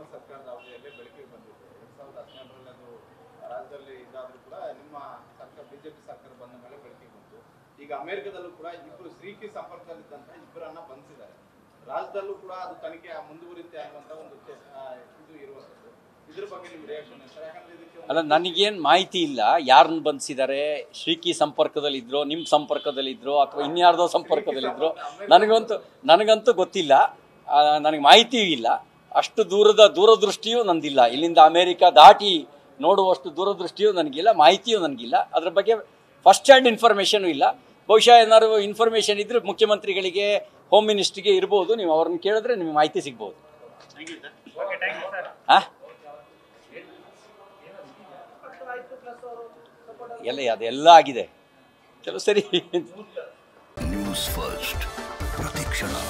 ಸರ್ಕಾರದ ಅವಧಿಯಲ್ಲಿ ಬೆಳಕಿಗೆ ಬಂದಿದೆ ಎರಡ್ ಸಾವಿರದ ಹದಿನೆಂಟರಲ್ಲಿ ಅದು ರಾಜ್ಯದಲ್ಲಿ ಇದಾದ್ರೂ ಕೂಡ ನಿಮ್ಮ ಸರ್ಕಾರ ಬಿಜೆಪಿ ಸರ್ಕಾರ ಬಂದ ಮೇಲೆ ಬೆಳಕಿಗೆ ಬಂತು ಈಗ ಅಮೆರಿಕದಲ್ಲೂ ಕೂಡ ಇಬ್ಬರು ಶ್ರೀಕಿ ಸಂಪರ್ಕದಲ್ಲಿದ್ದಂತ ಇಬ್ಬರನ್ನ ಬಂಧಿಸಿದ್ದಾರೆ ರಾಜ್ಯದಲ್ಲೂ ಕೂಡ ಅದು ತನಿಖೆ ಮುಂದುವರಿತೆ ಅನ್ನುವಂತ ಒಂದು ಚೆ- ಆ, ಇದು ಇರುವಂತದ್ದು ಇದ್ರ ಬಗ್ಗೆ ನಿಮ್ ರಿಯಾಕ್ಷನ್ ಸರ್ ಯಾಕಂದ್ರೆ ಇದಕ್ಕೆ ಒಂದು- ಅಲ್ಲ ನನಗೇನು ಮಾಹಿತಿ ಇಲ್ಲ ಯಾರನ್ನ ಬಂಧಿಸಿದ್ದಾರೆ ಶ್ರೀಕಿ ಸಂಪರ್ಕದಲ್ಲಿದ್ರೋ ನಿಮ್ಮ ಸಂಪರ್ಕದಲ್ಲಿದ್ರೋ ಅಥವಾ ಇನ್ಯಾರ್ದೋ ಸಂಪರ್ಕದಲ್ಲಿದ್ರೋ ನನಗಂತೂ ನನಗಂತೂ ಗೊತ್ತಿಲ್ಲ ಆ, ನನಗೆ ಮಾಹಿತಿಯೂ ಇಲ್ಲ ಅಷ್ಟು ದೂರದ ದೂರದೃಷ್ಟಿಯೂ ನಂದಿಲ್ಲ ಇಲ್ಲಿಂದ ಅಮೇರಿಕ ದಾಟಿ ನೋಡುವಷ್ಟು ದೂರದೃಷ್ಟಿಯೂ ನನಗಿಲ್ಲ ಮಾಹಿತಿಯೂ ನನಗಿಲ್ಲ ಅದ್ರ ಬಗ್ಗೆ ಫಸ್ಟ್ ಹ್ಯಾಂಡ್ ಇನ್ಫಾರ್ಮೇಷನು ಇಲ್ಲ ಬಹುಶಃ ಏನಾದ್ರು ಇನ್ಫಾರ್ಮೇಷನ್ ಇದ್ರೆ ಮುಖ್ಯಮಂತ್ರಿಗಳಿಗೆ ಹೋಮ್ ಮಿನಿಸ್ಟ್ರಿಗೆ ಇರ್ಬೋದು ನೀವು ಅವ್ರನ್ನ ಕೇಳಿದ್ರೆ ನಿಮಗೆ ಮಾಹಿತಿ ಸಿಗ್ಬೋದು ಹಾಂ ಎಲ್ಲ ಅದೆಲ್ಲ ಆಗಿದೆ ಕೆಲವು ಸರಿ ನ್ಯೂಸ್ ಫಸ್ಟ್ ಪ್ರತಿಕ್ಷಣ